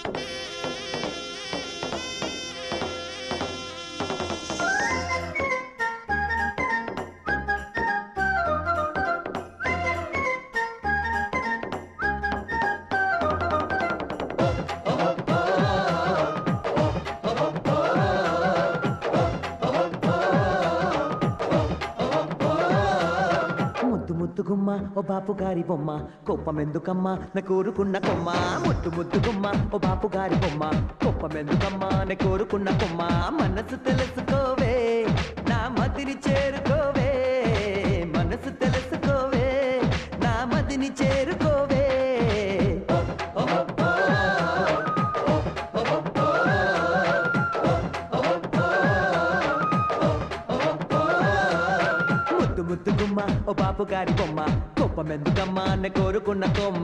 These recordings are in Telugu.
ముద్దు ముద్దు గుమ్మ ఓ బాపు గారి బొమ్మ కోపమెందుకమ్మ నా కోరుకున్న కొమ్మ ముద్దు ముద్దు గుమ్మ ఓ బాపు గారి బొమ్మ కోపమెందుకమ్మ నా కోరుకున్న కొమ్మ మనసు తెలుసుకోవే నా మదిని చేరుకోవే మనసు తెలుసుకోవే నా మదిని చేరుకోవే ముద్దు ముద్దు గుమ్మ ఓ బాపు గారి బొమ్మ కోపమెందుకమ్మ నా కోరుకున్న కొమ్మ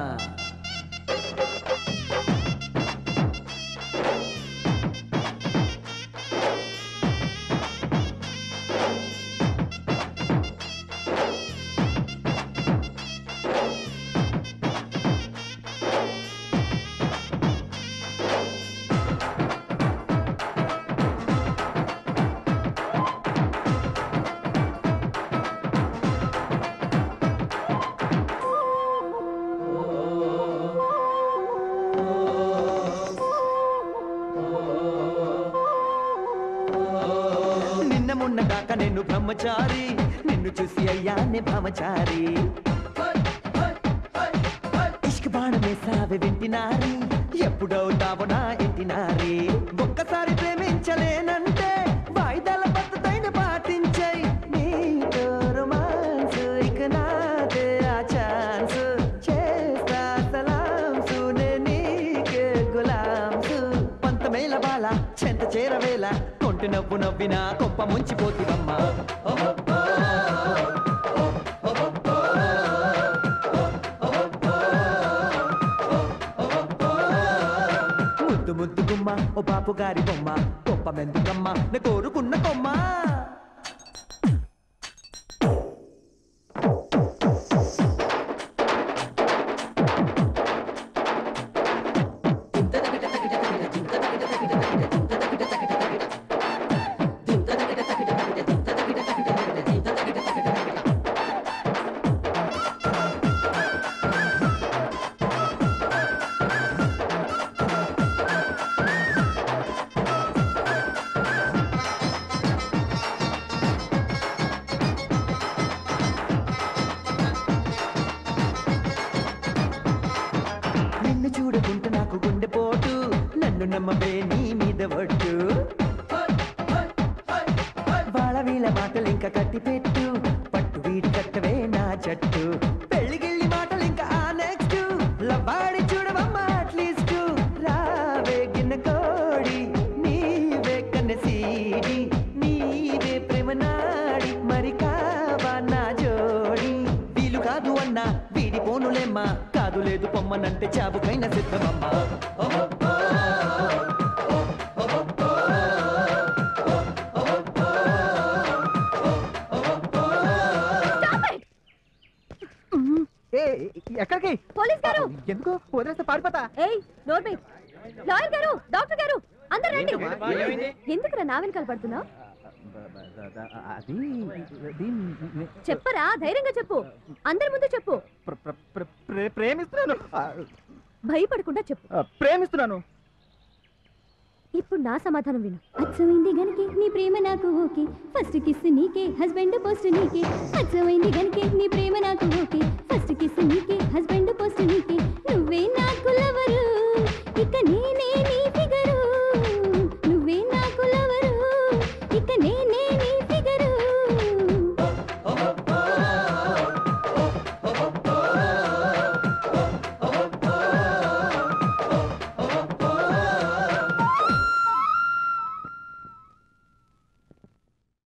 నిన్న మొన్న దాకా నేను బ్రహ్మచారి నిన్ను చూసి అయ్యానే బ్రహ్మచారి ఇష్క బాణమేసావే వింటినారి ఎప్పుడవుతావు నా ఇంటినారి ఒక్కసారి ప్రేమించలేనంటే వాయిదాల పద్ధతైన పాటించాయి నీతో రొమాన్స్ ఇక నాదే ఆ ఛాన్స్ చేస్తా సలాంసు నే నీకే గులాంసు పంతమేల బాల చెంత చేరవేళ కొంటి నవ్వు నవ్వినా కొంప ముంచిపోతివమ్మా ముద్దు ముద్దు గుమ్మ ఓ బాపు గారి బొమ్మ కొంప మెందుకమ్మ నా కోరుకున్న కొమ్మ నిన్ను చూడకుంటే నాకు గుండెపోటు నన్ను నమ్మవే నీ మీద ఒట్టు వాళ్ళ వీళ్ళ మాటలు ఇంకా కట్టి పెట్టు పట్టు వీడి కట్టవే నా జట్టు పెళ్లిగిళ్ళి మాటలు ఇంకా ఆ నెక్స్ట్ లవ్వాడి చూడవమ్మా అట్లీస్ట్ రావే గిన్నె కోడి నీవే కన్నెసీడి నీవే ప్రేమ నాడి మరి కావా నా జోడి వీలు కాదు అన్నా వీడి పోనులేమ్మా కాదు లేదు పొమ్మనంటే చాబుకైన సిద్ధమమ్మా ఎక్కడికి పోలీస్ గారు ఎందుకు వదిలేస్తే పారిపోతా ఏయ్ నోర్మి లాయర్ గారు డాక్టర్ గారు అందరు రండి ఎందుకురా నా వెనకాల పడుతున్నావు అది చెప్పరా ధైర్యంగా చెప్పు అందరి ముందు చెప్పు ప్రేమిస్తున్నాను భయపడకుండా చెప్పు ఆ, ప్రేమిస్తున్నాను ఇప్పుడు నా సమాధానం విను అచ్చమైంది గనకే నీ ప్రేమ నాకు ఓకే ఫస్ట్ కిస్ నీకే హస్బెండ్ పోస్ట్ నీకే అచ్చమైంది గనకే నీ ప్రేమ నాకు ఓకే ఫస్ట్ కిస్ నీకే హస్బెండ్ పోస్ట్ నీకే నువ్వే నాకు లవరు ఇక నేనే